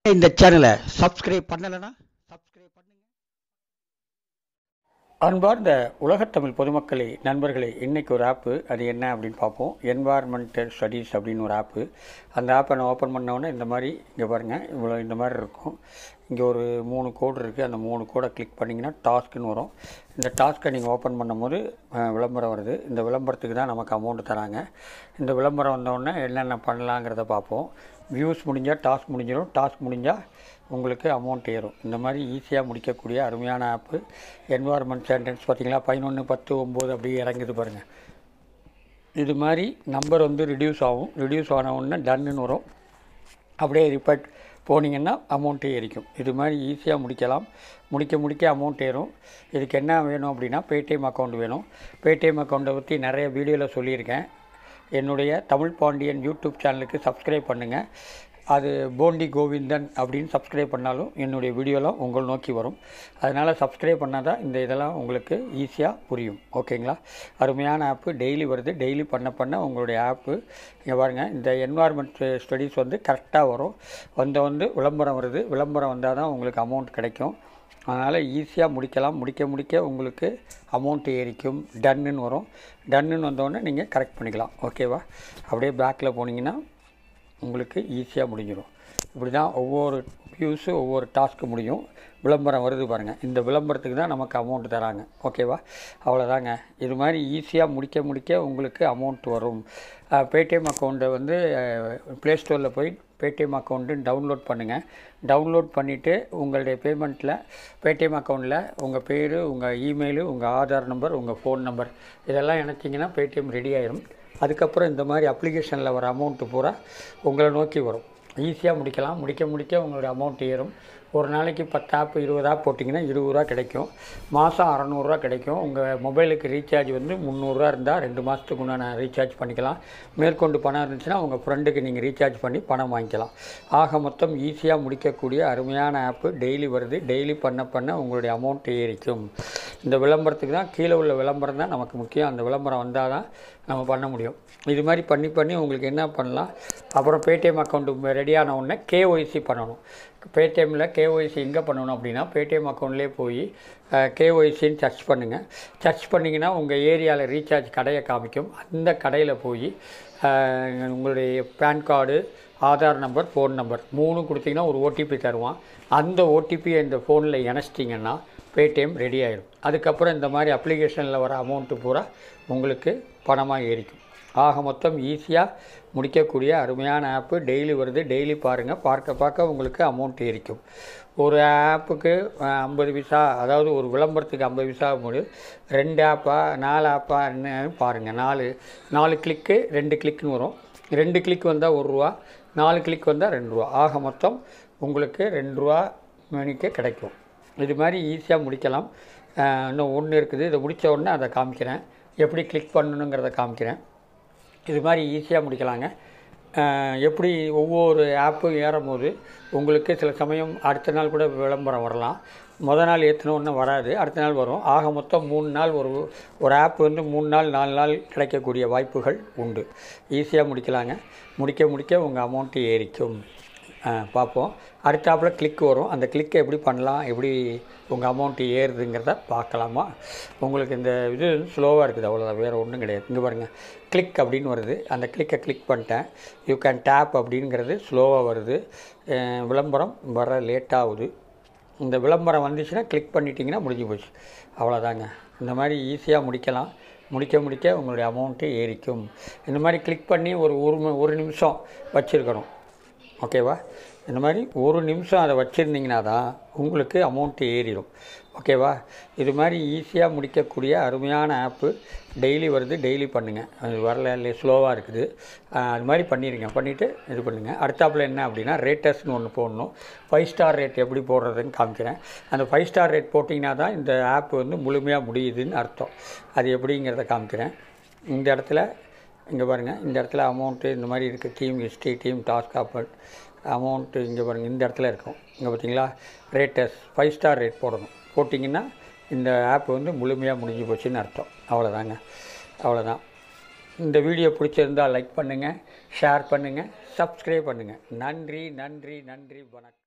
இந்த சேனலை சப்ஸ்கிரைப் பண்ணலைன்னா சப்ஸ்கிரைப் பண்ணுங்க அன்பார்ந்த உலகத்தமிழ் பொதுமக்களே நண்பர்களே இன்றைக்கி ஒரு ஆப்பு அது என்ன அப்படின்னு பார்ப்போம் என்வாயர்மெண்டல் ஸ்டடீஸ் அப்படின்னு ஒரு ஆப்பு அந்த ஆப்பை நான் ஓப்பன் பண்ணோன்னே இந்த மாதிரி இங்கே பாருங்கள் இவ்வளோ இந்த மாதிரி இருக்கும் இங்கே ஒரு மூணு கோடு இருக்குது அந்த மூணு கோடை கிளிக் பண்ணிங்கன்னா டாஸ்க்குன்னு வரும் இந்த டாஸ்க்கை நீங்கள் ஓப்பன் பண்ணும்போது அஹ், விளம்பரம் வருது இந்த விளம்பரத்துக்கு தான் நமக்கு அமௌண்ட் தராங்க இந்த விளம்பரம் வந்தோடனே என்னென்ன பண்ணலாங்கிறத பார்ப்போம் வியூஸ் முடிஞ்சால் டாஸ்க் முடிஞ்சிடும் டாஸ்க் முடிஞ்சால் உங்களுக்கு அமௌண்ட் ஏறும் இந்த மாதிரி ஈஸியாக முடிக்கக்கூடிய அருமையான ஆப்பு என்வாயர்மெண்ட் சென்டென்ஸ் பார்த்தீங்களா பதினொன்று பத்து ஒம்பது அப்படியே இறங்குது பாருங்கள் இது மாதிரி நம்பர் வந்து ரிடியூஸ் ஆகும் ரிடியூஸ் ஆன உடனே டன்னுன்னு வரும் அப்படியே ரிப்பீட் போனீங்கன்னா அமௌண்ட்டு ஏறிக்கும் இது மாதிரி ஈஸியாக முடிக்கலாம் முடிக்க முடிக்க அமௌண்ட் ஏறும் இதுக்கு என்ன வேணும் அப்படின்னா பேடிஎம் அக்கௌண்ட் வேணும் பேடிஎம் அக்கௌண்ட்டை பற்றி நிறைய வீடியோவில் சொல்லியிருக்கேன் என்னுடைய தமிழ் பாண்டியன் யூடியூப் சேனலுக்கு சப்ஸ்கிரைப் பண்ணுங்கள் அது போண்டி கோவிந்தன் அப்படின்னு சப்ஸ்கிரைப் பண்ணாலும் என்னுடைய வீடியோலாம் உங்களை நோக்கி வரும் அதனால் சப்ஸ்கிரைப் பண்ணால் தான் இந்த இதெல்லாம் உங்களுக்கு ஈஸியாக புரியும் ஓகேங்களா அருமையான ஆப்பு டெய்லி வருது டெய்லி பண்ண பண்ண உங்களுடைய ஆப்பு இங்கே பாருங்கள் இந்த என்வாயர்மெண்ட் ஸ்டடீஸ் வந்து கரெக்டாக வரும் வந்த வந்து விளம்பரம் வருது விளம்பரம் வந்தால் தான் உங்களுக்கு அமௌண்ட் கிடைக்கும் அதனால் ஈஸியாக முடிக்கலாம் முடிக்க முடிக்க உங்களுக்கு அமௌண்ட் ஏறிக்கும் டன்னுன்னு வரும் டன்னுன்னு வந்தோடனே நீங்கள் கரெக்ட் பண்ணிக்கலாம் ஓகேவா அப்படியே பேக்கில் போனீங்கன்னா உங்களுக்கு ஈஸியாக முடிஞ்சிடும் இப்படி தான் ஒவ்வொரு வியூஸும் ஒவ்வொரு டாஸ்க்கு முடியும் விளம்பரம் வருது பாருங்கள் இந்த விளம்பரத்துக்கு தான் நமக்கு அமௌண்ட் தராங்க ஓகேவா அவ்வளோதாங்க இது மாதிரி ஈஸியாக முடிக்க முடிக்க உங்களுக்கு அமௌண்ட் வரும் பேடிஎம் அக்கௌண்ட்டை வந்து ப்ளே ஸ்டோரில் போய் பேடிஎம் அக்கௌண்ட்டு டவுன்லோட் பண்ணுங்கள் டவுன்லோட் பண்ணிவிட்டு உங்களுடைய பேமெண்ட்டில் பேடிஎம் அக்கௌண்ட்டில் உங்கள் பேர் உங்கள் இமெயிலு உங்கள் ஆதார் நம்பர் உங்கள் ஃபோன் நம்பர் இதெல்லாம் இணைச்சிங்கன்னா பேடிஎம் ரெடி ஆயிரும் அதுக்கப்புறம் இந்த மாதிரி அப்ளிகேஷனில் வர அமௌண்ட்டு பூரா உங்களை நோக்கி வரும் ஈஸியாக முடிக்கலாம் முடிக்க முடிக்க உங்களுடைய அமௌண்ட் ஏறும் ஒரு நாளைக்கு பத்து ஆப் இருபது ஆப் போட்டிங்கன்னா இருபது ரூபா கிடைக்கும் மாதம் அறநூறுரூவா கிடைக்கும் உங்கள் மொபைலுக்கு ரீசார்ஜ் வந்து முந்நூறுரூவா இருந்தால் ரெண்டு மாதத்துக்கு உண்டான ரீசார்ஜ் பண்ணிக்கலாம் மேற்கொண்டு பணம் இருந்துச்சுன்னா உங்கள் ஃப்ரெண்டுக்கு நீங்கள் ரீசார்ஜ் பண்ணி பணம் வாங்கிக்கலாம் ஆக மொத்தம் ஈஸியாக முடிக்கக்கூடிய அருமையான ஆப்பு டெய்லி வருது டெய்லி பண்ண பண்ண உங்களுடைய அமௌண்ட் ஏறிக்கும் இந்த விளம்பரத்துக்கு தான் கீழே உள்ள விளம்பரம் தான் நமக்கு முக்கியம் அந்த விளம்பரம் வந்தால் தான் நம்ம பண்ண முடியும் இது மாதிரி பண்ணி பண்ணி உங்களுக்கு என்ன பண்ணலாம் அப்புறம் பேடிஎம் அக்கௌண்ட்டு ரெடியான உடனே கேஒய்சி பண்ணணும் பேடிஎம்மில் கேஒய்சி எங்கே பண்ணணும் அப்படின்னா பேடிஎம் அக்கௌண்ட்லேயே போய் கேஒய்சின்னு சர்ச் பண்ணுங்கள் சர்ச் பண்ணிங்கன்னா உங்கள் ஏரியாவில் ரீசார்ஜ் கடையை காமிக்கும் அந்த கடையில் போய் அஹ், உங்களுடைய PAN card Aadhaar number phone number மூணு கொடுத்தீங்கன்னா ஒரு ஓடிபி தருவான் அந்த ஓடிபியை இந்த ஃபோனில் இணைச்சிட்டிங்கன்னா பேடிஎம் ரெடி ஆயிடும் அதுக்கப்புறம் இந்த மாதிரி அப்ளிகேஷனில் வர அமௌண்ட்டு பூரா உங்களுக்கு பணமாக ஏறிக்கும் ஆக மொத்தம் ஈஸியாக முடிக்கக்கூடிய அருமையான ஆப்பு டெய்லி வருது டெய்லி பாருங்கள் பார்க்க பார்க்க உங்களுக்கு அமௌண்ட் ஏறிக்கும் ஒரு ஆப்புக்கு ஐம்பது பைசா அதாவது ஒரு விளம்பரத்துக்கு ஐம்பது பைசா முடியும் ரெண்டு ஆப்பா நாலு ஆப்பா என்னன்னு பாருங்கள் நாலு நாலு கிளிக்கு ரெண்டு கிளிக்குன்னு வரும் ரெண்டு கிளிக் வந்தால் ஒரு ரூபா நாலு கிளிக் வந்தால் ரெண்டு ரூபா ஆக மொத்தம் உங்களுக்கு ரெண்டு ரூபா மணிக்கு கிடைக்கும் இது மாதிரி ஈஸியாக முடிக்கலாம் அஹ் இன்னும் ஒன்று இருக்குது இதை முடித்த உடனே அதை காமிக்கிறேன் எப்படி கிளிக் பண்ணணுங்கிறத காமிக்கிறேன் இது மாதிரி ஈஸியாக முடிக்கலாங்க அஹ் எப்படி ஒவ்வொரு ஆப்பும் ஏறும் போது உங்களுக்கு சில சமயம் அடுத்த நாள் கூட விளம்பரம் வரலாம் முத நாள் ஏற்றினோன்னு வராது அடுத்த நாள் வரும் ஆக மொத்தம் மூணு நாள் ஒரு ஒரு ஆப் வந்து மூணு நாள் நாலு நாள் கிடைக்கக்கூடிய வாய்ப்புகள் உண்டு ஈஸியாக முடிக்கலாங்க முடிக்க முடிக்க உங்கள் அமௌண்ட்டு ஏறிக்கும் அஹ் பார்ப்போம் அடுத்தாப்பில் கிளிக் வரும் அந்த கிளிக்கை எப்படி பண்ணலாம் எப்படி உங்கள் அமௌண்ட்டு ஏறுதுங்கிறத பார்க்கலாமா உங்களுக்கு இந்த இது ஸ்லோவாக இருக்குது அவ்வளோதான் வேறு ஒன்றும் கிடையாது இங்கே பாருங்கள் கிளிக் அப்படின்னு வருது அந்த கிளிக்கை கிளிக் பண்ணிட்டேன் யூ கேன் டேப் அப்படிங்கிறது ஸ்லோவாக வருது அஹ் விளம்பரம் வர லேட்டாகுது இந்த விளம்பரம் வந்துச்சுன்னா கிளிக் பண்ணிட்டீங்கன்னா முடிஞ்சு போச்சு அவ்வளோதாங்க இந்த மாதிரி ஈஸியாக முடிக்கலாம் முடிக்க முடிக்க உங்களுடைய அமௌண்ட்டு ஏறிக்கும் இந்த மாதிரி கிளிக் பண்ணி ஒரு ஒரு ம- ஒரு நிமிஷம் வச்சுருக்கணும் ஓகேவா இந்த மாதிரி ஒரு நிமிஷம் அதை வச்சுருந்தீங்கன்னா தான் உங்களுக்கு அமௌண்ட்டு ஏறிடும் ஓகேவா இது மாதிரி ஈஸியாக முடிக்கக்கூடிய அருமையான ஆப்பு டெய்லி வருது டெய்லி பண்ணுங்கள் அது வரல இல்லை ஸ்லோவாக இருக்குது ஆஹ் அது மாதிரி பண்ணிடுங்க பண்ணிவிட்டு இது பண்ணுங்கள் அடுத்தாப்புல என்ன அப்படின்னா ரேட்டர்ஸ்னு ஒன்று போடணும் ஃபைவ் ஸ்டார் ரேட் எப்படி போடுறதுன்னு காமிக்கிறேன் அந்த ஃபைவ் ஸ்டார் ரேட் போட்டிங்கன்னா தான் இந்த ஆப் வந்து முழுமையாக முடியுதுன்னு அர்த்தம் அது எப்படிங்கிறத காமிக்கிறேன் இந்த இடத்துல இங்கே பாருங்கள் இந்த இடத்துல அமௌண்ட்டு இந்த மாதிரி இருக்குது team history team task offer amount இங்கே பாருங்கள் இந்த இடத்துல இருக்கும் இங்கே பார்த்தீங்களா ரேட்டஸ் ஃபைவ் ஸ்டார் ரேட் போடணும் போட்டிங்கன்னா இந்த ஆப் வந்து முழுமையாக முடிஞ்சு போச்சுன்னு அர்த்தம் அவ்வளோதாங்க அவ்வளோதான் இந்த வீடியோ பிடிச்சிருந்தால் லைக் பண்ணுங்கள் ஷேர் பண்ணுங்கள் சப்ஸ்கிரைப் பண்ணுங்கள் நன்றி நன்றி நன்றி வணக்கம்